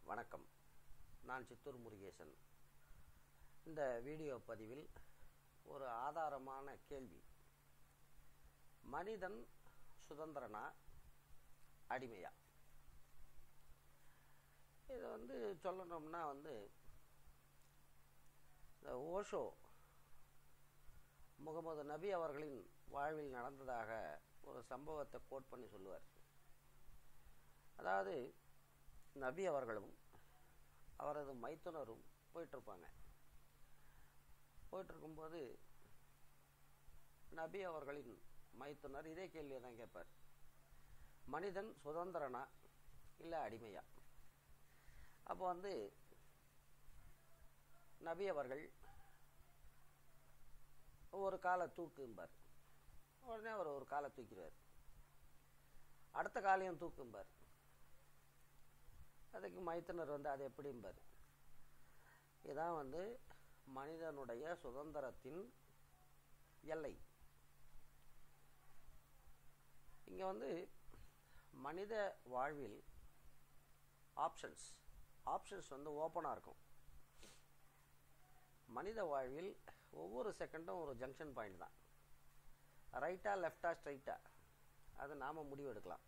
வணக்கம் நான் சித்தூர் முருகேசன் இந்த வீடியோ பதிவில் ஒரு ஆதாரமான கேள்வி மனிதன் சுதந்திரனா அடிமையா இதை வந்து சொல்லணும்னா வந்து இந்த ஓஷோ முகமது நபி அவர்களின் வாழ்வில் நடந்ததாக ஒரு சம்பவத்தை கோட் பண்ணி சொல்லுவார் அதாவது நபி அவர்களும் அவரது மைத்துனரும் போயிட்டுருப்பாங்க போயிட்டுருக்கும்போது நபி அவர்களின் மைத்துனர் இதே கேள்வியை தான் கேட்பார் மனிதன் சுதந்திரனா இல்லை அடிமையா அப்போ வந்து நபி அவர்கள் ஒரு காலை தூக்கும்பார் உடனே அவர் ஒரு காலை தூக்கிடுவார் அடுத்த காலையும் தூக்கும்பார் அதுக்கு மைத்துனர் வந்து அது எப்படிம்பார் இதான் வந்து மனிதனுடைய சுதந்திரத்தின் எல்லை இங்கே வந்து மனித வாழ்வில் ஆப்ஷன்ஸ் ஆப்ஷன்ஸ் வந்து ஓப்பனாக இருக்கும் மனித வாழ்வில் ஒவ்வொரு செகண்டும் ஒரு ஜங்ஷன் பாயிண்ட் தான் ரைட்டா லெஃப்டா ஸ்ட்ரைட்டா அது நாம் முடிவு எடுக்கலாம்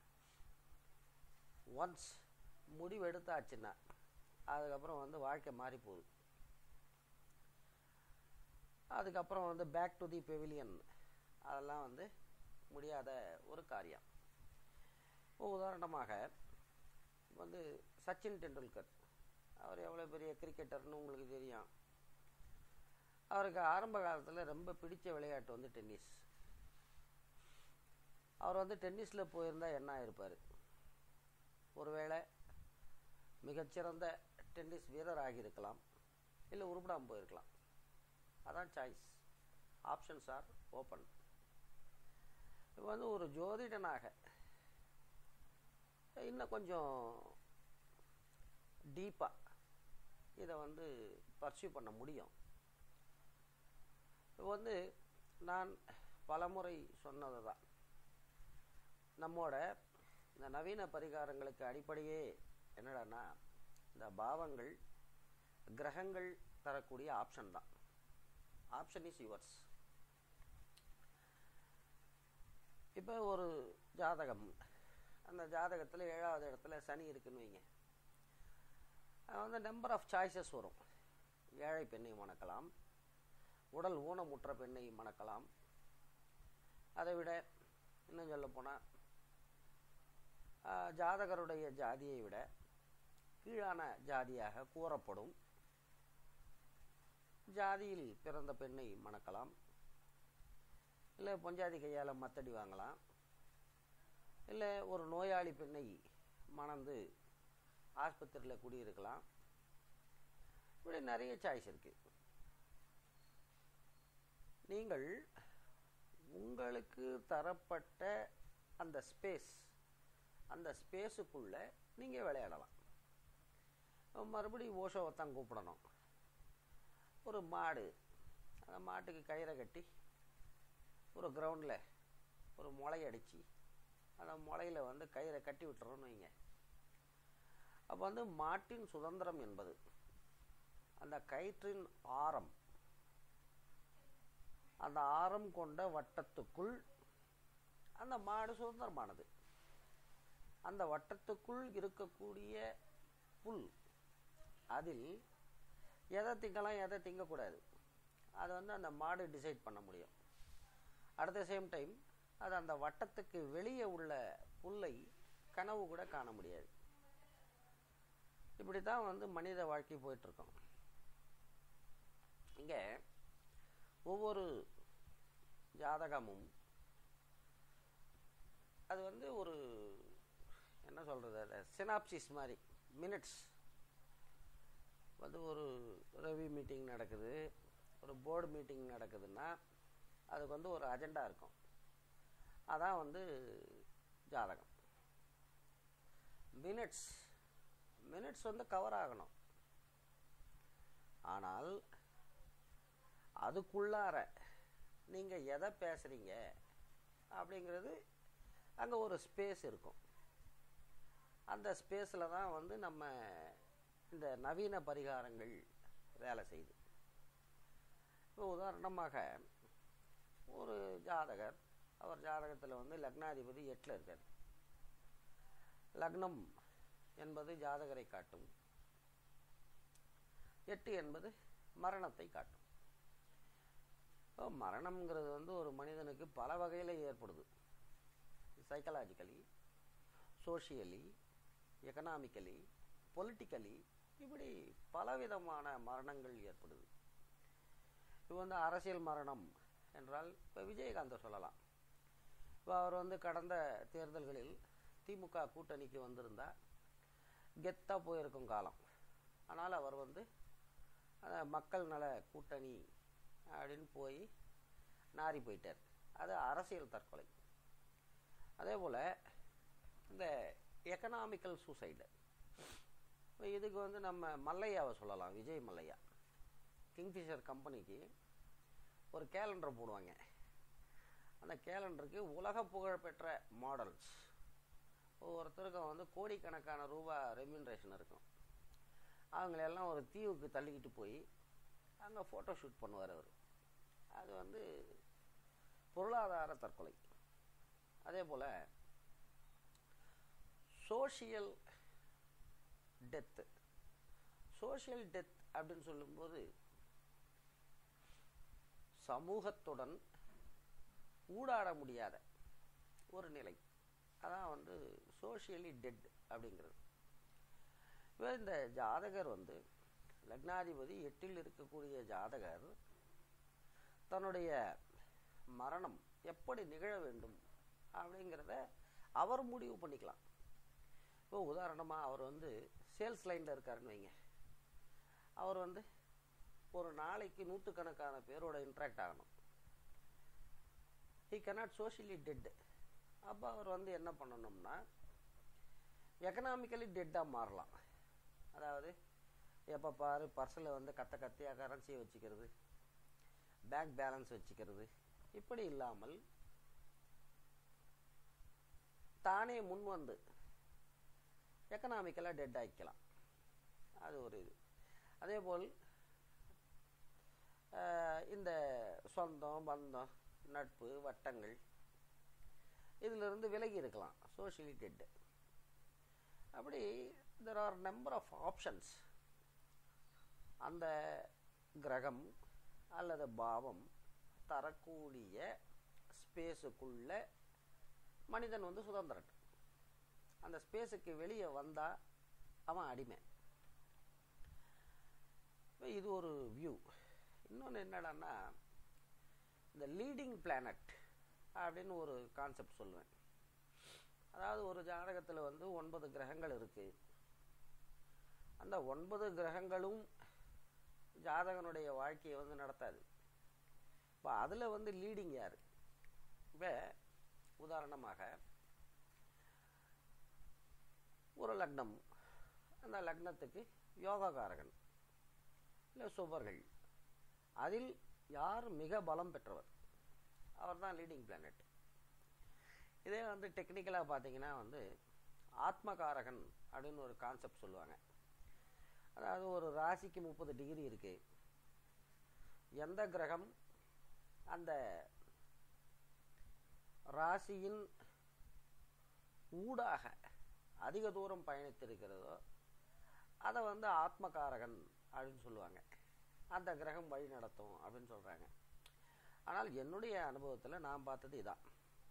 ஒன்ஸ் முடிவு எடுத்தாச்சுன்னா அதுக்கப்புறம் வந்து வாழ்க்கை மாறி போகுது அதுக்கப்புறம் வந்து பேக் டு தி பெவிலியன் அதெல்லாம் வந்து முடியாத ஒரு காரியம் இப்போ உதாரணமாக வந்து சச்சின் டெண்டுல்கர் அவர் எவ்வளோ பெரிய கிரிக்கெட்டர்னு உங்களுக்கு தெரியும் அவருக்கு ஆரம்ப காலத்தில் ரொம்ப பிடிச்ச விளையாட்டு வந்து டென்னிஸ் அவர் வந்து டென்னிஸில் போயிருந்தால் என்ன ஆயிருப்பார் ஒருவேளை மிகச்சிறந்த டென்னிஸ் வீரர் ஆகியிருக்கலாம் இல்லை உருப்படாமல் போயிருக்கலாம் அதான் சாய்ஸ் ஆப்ஷன்ஸ் ஆர் ஓப்பன் இப்போ வந்து ஒரு ஜோதிடனாக இன்னும் கொஞ்சம் டீப்பாக இதை வந்து பர்சியூ பண்ண முடியும் இப்போ வந்து நான் பலமுறை சொன்னது தான் நம்மோட இந்த நவீன பரிகாரங்களுக்கு அடிப்படையே என்னடான்னா இந்த பாவங்கள் கிரகங்கள் தரக்கூடிய ஆப்ஷன் தான் ஆப்ஷன் இஸ் யுவர்ஸ் இப்போ ஒரு ஜாதகம் அந்த ஜாதகத்தில் ஏழாவது இடத்துல சனி இருக்குன்னு வைங்க வந்து நம்பர் ஆஃப் சாய்ஸஸ் வரும் ஏழை பெண்ணை மணக்கலாம் உடல் ஊனமுற்ற பெண்ணை மணக்கலாம் அதை விட இன்னும் சொல்ல போனால் ஜாதகருடைய ஜாதியை விட கீழான ஜாதியாக கூறப்படும் ஜாதியில் பிறந்த பெண்ணை மணக்கலாம் இல்லை பொஞ்சாதி கையால் மத்தடி வாங்கலாம் இல்லை ஒரு நோயாளி பெண்ணை மணந்து ஆஸ்பத்திரியில் குடியிருக்கலாம் இப்படி நிறைய சாய்ஸ் இருக்குது நீங்கள் உங்களுக்கு தரப்பட்ட அந்த ஸ்பேஸ் அந்த ஸ்பேஸுக்குள்ளே நீங்கள் விளையாடலாம் மறுபடியும் ஓஷோவை தான் கூப்பிடணும் ஒரு மாடு அந்த மாட்டுக்கு கயிறை கட்டி ஒரு கிரவுண்டில் ஒரு முளைய அடித்து அந்த முளையில் வந்து கயிறை கட்டி விட்டுறோன்னு வைங்க அப்போ வந்து மாட்டின் சுதந்திரம் என்பது அந்த கயிற்றின் ஆரம் அந்த ஆரம் கொண்ட வட்டத்துக்குள் அந்த மாடு சுதந்திரமானது அந்த வட்டத்துக்குள் இருக்கக்கூடிய புல் அதில் எதை திங்கலாம் எதை திங்கக்கூடாது அது வந்து அந்த மாடு டிசைட் பண்ண முடியும் அட் த சேம் டைம் அது அந்த வட்டத்துக்கு வெளியே உள்ள புல்லை கனவு கூட காண முடியாது இப்படி தான் வந்து மனித வாழ்க்கை போயிட்டுருக்கோம் இங்கே ஒவ்வொரு ஜாதகமும் அது வந்து ஒரு என்ன சொல்கிறது அதை சினாப்சிஸ் மாதிரி மினிட்ஸ் வந்து ஒரு ரவி மீட்டிங் நடக்குது ஒரு போர்டு மீட்டிங் நடக்குதுன்னா அதுக்கு வந்து ஒரு அஜெண்டா இருக்கும் அதான் வந்து ஜாதகம் மினிட்ஸ் மினிட்ஸ் வந்து கவர் ஆகணும் ஆனால் அதுக்குள்ளார நீங்கள் எதை பேசுகிறீங்க அப்படிங்கிறது அங்கே ஒரு ஸ்பேஸ் இருக்கும் அந்த ஸ்பேஸில் தான் வந்து நம்ம இந்த நவீன பரிகாரங்கள் வேலை செய்யுது இப்போ உதாரணமாக ஒரு ஜாதகர் அவர் ஜாதகத்தில் வந்து லக்னாதிபதி எட்டில் இருக்கார் லக்னம் என்பது ஜாதகரை காட்டும் எட்டு என்பது மரணத்தை காட்டும் இப்போ மரணம்ங்கிறது வந்து ஒரு மனிதனுக்கு பல வகையில் ஏற்படுது சைக்கலாஜிக்கலி சோஷியலி எக்கனாமிக்கலி பொலிட்டிக்கலி இப்படி பலவிதமான மரணங்கள் ஏற்படுது இப்போ வந்து அரசியல் மரணம் என்றால் இப்போ விஜயகாந்தை சொல்லலாம் இப்போ அவர் வந்து கடந்த தேர்தல்களில் திமுக கூட்டணிக்கு வந்திருந்தா கெத்தாக போயிருக்கும் காலம் ஆனால் அவர் வந்து மக்கள் நல கூட்டணி அப்படின்னு போய் நாரி போயிட்டார் அது அரசியல் தற்கொலை அதே போல் இந்த எக்கனாமிக்கல் சூசைடு இப்போ இதுக்கு வந்து நம்ம மல்லையாவை சொல்லலாம் விஜய் மல்லையா கிங்ஃபிஷர் கம்பெனிக்கு ஒரு கேலண்டர் போடுவாங்க அந்த கேலண்டருக்கு உலக புகழ்பெற்ற மாடல்ஸ் ஒவ்வொருத்தருக்கும் வந்து கோடிக்கணக்கான ரூபா ரெம்யூனரேஷன் இருக்கும் அவங்களெல்லாம் ஒரு தீவுக்கு தள்ளிக்கிட்டு போய் அங்கே ஃபோட்டோ ஷூட் பண்ணுவார் அவர் அது வந்து பொருளாதார தற்கொலை அதே போல் சோஷியல் டெத்து சோஷியல் டெத் அப்படின்னு சொல்லும்போது சமூகத்துடன் ஊடாட முடியாத ஒரு நிலை அதான் வந்து சோஷியலி டெட் அப்படிங்கிறது இப்போ இந்த ஜாதகர் வந்து லக்னாதிபதி எட்டில் இருக்கக்கூடிய ஜாதகர் தன்னுடைய மரணம் எப்படி நிகழ வேண்டும் அப்படிங்கிறத அவர் முடிவு பண்ணிக்கலாம் இப்போ உதாரணமாக அவர் வந்து சேல்ஸ் லைனில் இருக்காருன்னு வைங்க அவர் வந்து ஒரு நாளைக்கு நூற்றுக்கணக்கான பேரோட இன்ட்ராக்ட் ஆகணும் ஹி கனாட் சோஷியலி டெட் அப்போ அவர் வந்து என்ன பண்ணணும்னா எக்கனாமிக்கலி டெட்டாக மாறலாம் அதாவது எப்போ பாரு பர்ஸில் வந்து கத்த கத்தியாக கரன்சியை வச்சுக்கிறது பேங்க் பேலன்ஸ் வச்சுக்கிறது இப்படி இல்லாமல் தானே முன் வந்து எக்கனாமிக்கலாக டெட் ஆகிக்கலாம் அது ஒரு இது அதே போல் இந்த சொந்தம் பந்தம் நட்பு வட்டங்கள் இதிலிருந்து விலகி இருக்கலாம் சோஷியலி டெட்டு அப்படி there are number of options அந்த கிரகம் அல்லது பாவம் தரக்கூடிய ஸ்பேஸுக்குள்ள மனிதன் வந்து சுதந்திரன் அந்த ஸ்பேஸுக்கு வெளியே வந்தால் அவன் அடிமை இது ஒரு வியூ இன்னொன்று என்னடான்னா இந்த லீடிங் பிளானட் அப்படின்னு ஒரு கான்செப்ட் சொல்லுவேன் அதாவது ஒரு ஜாதகத்தில் வந்து ஒன்பது கிரகங்கள் இருக்குது அந்த ஒன்பது கிரகங்களும் ஜாதகனுடைய வாழ்க்கையை வந்து நடத்தாது இப்போ அதில் வந்து லீடிங் யார் இப்போ உதாரணமாக ஒரு லக்னம் அந்த லக்னத்துக்கு யோகாகாரகன் இல்லை சுபர்கள் அதில் யார் மிக பலம் பெற்றவர் அவர் தான் லீடிங் பிளானட் இதே வந்து டெக்னிக்கலாக பார்த்தீங்கன்னா வந்து ஆத்மகாரகன் அப்படின்னு ஒரு கான்செப்ட் சொல்லுவாங்க அதாவது ஒரு ராசிக்கு முப்பது டிகிரி இருக்கு எந்த கிரகம் அந்த ராசியின் ஊடாக அதிக தூரம் பயணித்திருக்கிறதோ அதை வந்து ஆத்மகாரகன் அப்படின்னு சொல்லுவாங்க அந்த கிரகம் வழி நடத்தும் அப்படின்னு சொல்கிறாங்க ஆனால் என்னுடைய அனுபவத்தில் நான் பார்த்தது இதான்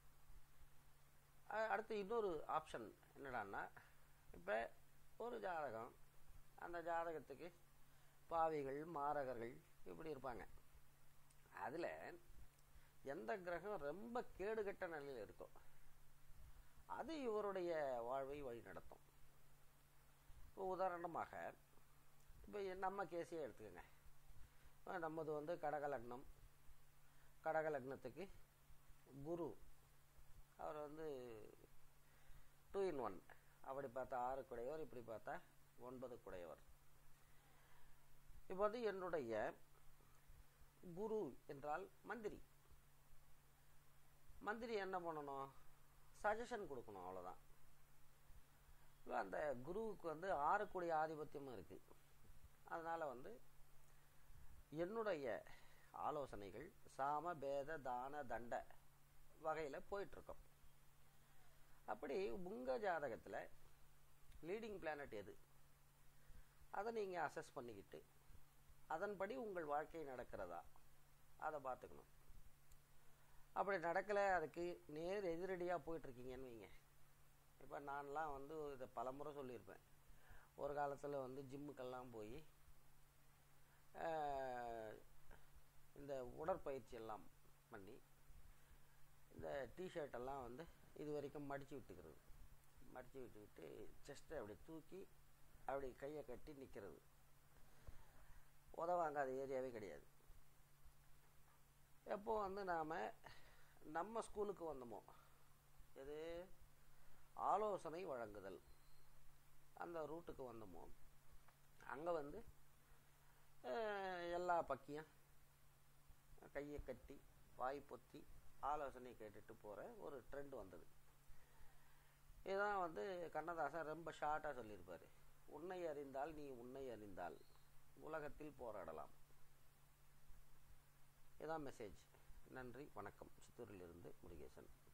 அடுத்து இன்னொரு ஆப்ஷன் என்னடான்னா இப்போ ஒரு ஜாதகம் அந்த ஜாதகத்துக்கு பாவிகள் மாரகர்கள் இப்படி இருப்பாங்க அதில் எந்த கிரகம் ரொம்ப கேடுகட்ட நிலையில் இருக்கோ அது இவருடைய வாழ்வை வழி நடத்தும் இப்போ உதாரணமாக இப்போ நம்ம கேஸையே எடுத்துக்கோங்க நம்மது வந்து கடக லக்னம் கடக லக்னத்துக்கு குரு அவர் வந்து டூ இன் ஒன் அப்படி பார்த்தா ஆறு குடையவர் இப்படி பார்த்தா ஒன்பது குடையவர் இப்போ வந்து என்னுடைய குரு என்றால் மந்திரி மந்திரி என்ன பண்ணணும் சஜஷன் கொடுக்கணும் அவ்வளோதான் ஆக்சுவலாக அந்த குருவுக்கு வந்து ஆறக்கூடிய ஆதிபத்தியமும் இருக்குது அதனால் வந்து என்னுடைய ஆலோசனைகள் சாம பேத தான தண்ட வகையில் போயிட்டுருக்கோம் அப்படி உங்கள் ஜாதகத்தில் லீடிங் பிளானட் எது அதை நீங்கள் அசஸ் பண்ணிக்கிட்டு அதன்படி உங்கள் வாழ்க்கை நடக்கிறதா அதை பார்த்துக்கணும் அப்படி நடக்கலை அதுக்கு நேர் எதிரடியாக போயிட்டுருக்கீங்கன்னு வைங்க இப்போ நான்லாம் வந்து இதை பலமுறை சொல்லியிருப்பேன் ஒரு காலத்தில் வந்து ஜிம்முக்கெல்லாம் போய் இந்த உடற்பயிற்சி எல்லாம் பண்ணி இந்த டிஷர்ட் எல்லாம் வந்து இது வரைக்கும் மடித்து விட்டுக்கிறது மடித்து விட்டுக்கிட்டு செஸ்ட்டை அப்படி தூக்கி அப்படி கையை கட்டி நிற்கிறது உதவாங்காத ஏரியாவே கிடையாது எப்போ வந்து நாம் நம்ம ஸ்கூலுக்கு வந்தோமோ எது ஆலோசனை வழங்குதல் அந்த ரூட்டுக்கு வந்தோமோ அங்கே வந்து எல்லா பக்கியும் கையை கட்டி வாய் பொத்தி ஆலோசனை கேட்டுட்டு போகிற ஒரு ட்ரெண்ட் வந்தது இதுதான் வந்து கண்ணதாசன் ரொம்ப ஷார்ட்டாக சொல்லியிருப்பார் உன்னை அறிந்தால் நீ உன்னை அறிந்தால் உலகத்தில் போராடலாம் இதான் மெசேஜ் நன்றி வணக்கம் சித்தூரிலிருந்து முருகேசன்